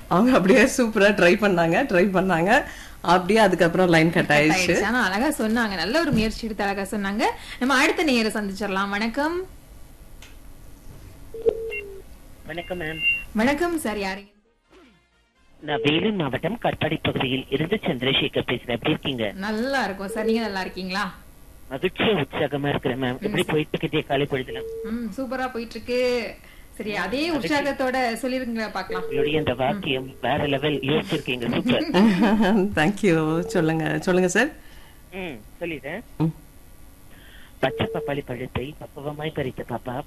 அவங்க அப்படியே சூப்பரா ட்ரை பண்ணாங்க ட்ரை பண்ணாங்க அப்படியே அதுக்கப்புறம் லைன் கட் ஆயிடுச்சு ஆயிடுச்சு. ஆனா அழகா சொன்னாங்க நல்ல ஒரு முயற்சி எடுத்து அழகா சொன்னாங்க நம்ம அடுத்த நேர சந்திச்சிடலாம் வணக்கம் வணக்கம் மேம் வணக்கம் சார் யாருங்க நான் வேலூர் மாவட்டம் கட்பாடி பகுதியில் இருந்து சந்திரசேகர் பேசுறேன் எப்படி இருக்கீங்க நல்லா இருக்கும் சார் நீங்க நல்லா இருக்கீங்களா மகிழ்ச்சியா உற்சாகமா இருக்கிறேன் மேம் எப்படி போயிட்டு இருக்கே காலை பொழுதுலாம் ம் சூப்பரா போயிட்டு இருக்கு சரி அதே உற்சாகத்தோட சொல்லிருங்களா பாக்கலாம் உங்களுடைய அந்த வாக்கியம் வேற லெவல் யோசிச்சிருக்கீங்க சூப்பர் தேங்க்யூ சொல்லுங்க சொல்லுங்க சார் ம் சொல்லிடுறேன் ம். பச்சை பப்பாளி பழத்தை பக்குவமாய் பறித்த பாப்பா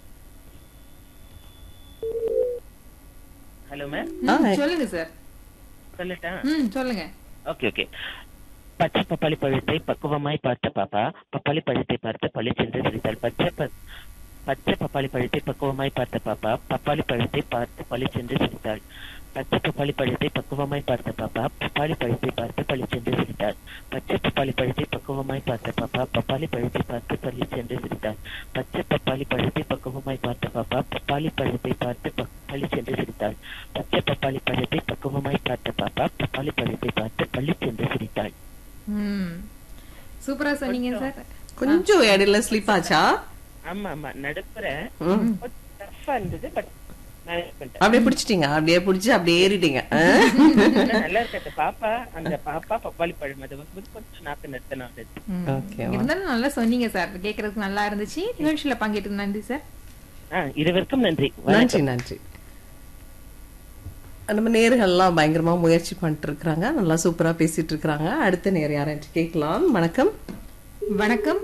ஹலோ மேம் சொல்லுங்க சார் சொல்லட்டா ம் சொல்லுங்க ஓகே ஓகே பச்சை பப்பாளி பழத்தை பக்குவமாய் பார்த்த பாப்பா பப்பாளி பழத்தை பார்த்து பளிச்சென்று சிரித்தாள் பச்சை ப- பச்சை பப்பாளி பழத்தை பக்குவமாய் பார்த்த பாப்பா பப்பாளி பழத்தை பார்த்து பளிச்சென்று சிரித்தாள் பச்சை பப்பாளி பழத்தை பக்குவமாய் பார்த்த பாப்பா பப்பாளி பழத்தை பார்த்து பளிச்சென்று சிரித்தாள் பச்சை பப்பாளி பழத்தை பக்குவமாய் பார்த்த பாப்பா பப்பாளி பழத்தை பார்த்து பளிச்சென்று சிரித்தாள் பச்சை பப்பாளி பழத்தை பக்குவமாய் பார்த்த பாப்பா பப்பாளி பழத்தை பார்த்து ப- பளிச்சென்று சிரித்தாள் பச்சை பப்பாளி பழத்தை பக்குவமாய் பார்த்த பாப்பா பப்பாளி பழத்தை பார்த்து பளிச்சென்று சிரித்தாள் ம் சூப்பரா சொன்னீங்க சார் கொஞ்சம் இடையில ஸ்லிப் ஆச்சா ஆமா ஆமா நடுப்புற ம். டஃபா இருந்தது பட் மேனேஜ் பண்ணிட்டேன் அப்படியே பிடிச்சிட்டீங்க அப்படியே பிடிச்சி அப்படியே ஏறிட்டீங்க ஆ? ஆனா நல்லா இருக்கட்டு பாப்பா அந்த பாப்பா பப்பாளி பழம் அது வந்து கொஞ்சம் நாக்கு நிறுத்தணும் அது ம். Okay, வா. இருந்தாலும் நல்லா சொன்னீங்க சார் கேக்குறதுக்கு நல்லா இருந்துச்சு நிகழ்ச்சியில பங்கேற்று நன்றி சார் ஆ இருவருக்கும் நன்றி நன்றி நன்றி நம்ம நேர்கள்லாம் பயங்கரமா முயற்சி பண்ணிட்டு இருக்கிறாங்க நல்லா சூப்பரா பேசிட்டு இருக்கிறாங்க அடுத்த நேர் யாரும் கேட்கலாம் வணக்கம் வணக்கம்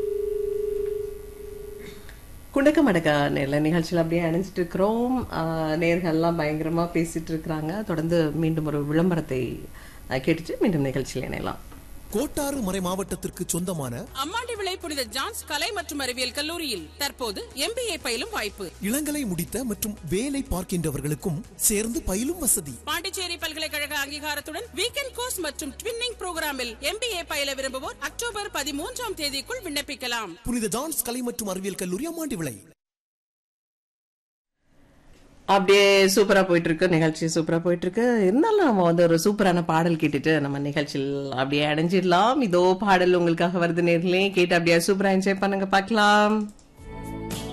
குண்டக்க மடக்க நேரில் நிகழ்ச்சியில் அப்படியே அணைஞ்சிட்டு இருக்கிறோம் ஆஹ் நேர்கள்லாம் பயங்கரமா பேசிட்டு இருக்கிறாங்க தொடர்ந்து மீண்டும் ஒரு விளம்பரத்தை ஆஹ் கேட்டுட்டு மீண்டும் நிகழ்ச்சியில் இணையலாம் கோட்டாறு மறை மாவட்டத்திற்கு சொந்தமான அம்மாண்டி விளை புனித ஜான்ஸ் கலை மற்றும் அறிவியல் கல்லூரியில் தற்போது எம்பிஏ பயிலும் வாய்ப்பு இளங்கலை முடித்த மற்றும் வேலை பார்க்கின்றவர்களுக்கும் சேர்ந்து பயிலும் வசதி பாண்டிச்சேரி பல்கலைக்கழக அங்கீகாரத்துடன் வீக்கெண்ட் கோர்ஸ் மற்றும் ட்வின்னிங் புரோகிராமில் எம்பிஏ பயில விரும்புவோர் அக்டோபர் பதிமூன்றாம் தேதிக்குள் விண்ணப்பிக்கலாம் புனித ஜான்ஸ் கலை மற்றும் அறிவியல் கல்லூரி அம்மாண்டி விளை அப்படியே சூப்பரா போயிட்டு இருக்கு நிகழ்ச்சி சூப்பரா போயிட்டு இருக்கு இருந்தாலும் நம்ம வந்து ஒரு சூப்பரான பாடல் கேட்டுட்டு நம்ம நிகழ்ச்சியில் அப்படியே அடைஞ்சிடலாம் இதோ பாடல் உங்களுக்காக வருது நேர்களே கேட்டு அப்படியே சூப்பரா என்ஜாய் பண்ணுங்க பார்க்கலாம்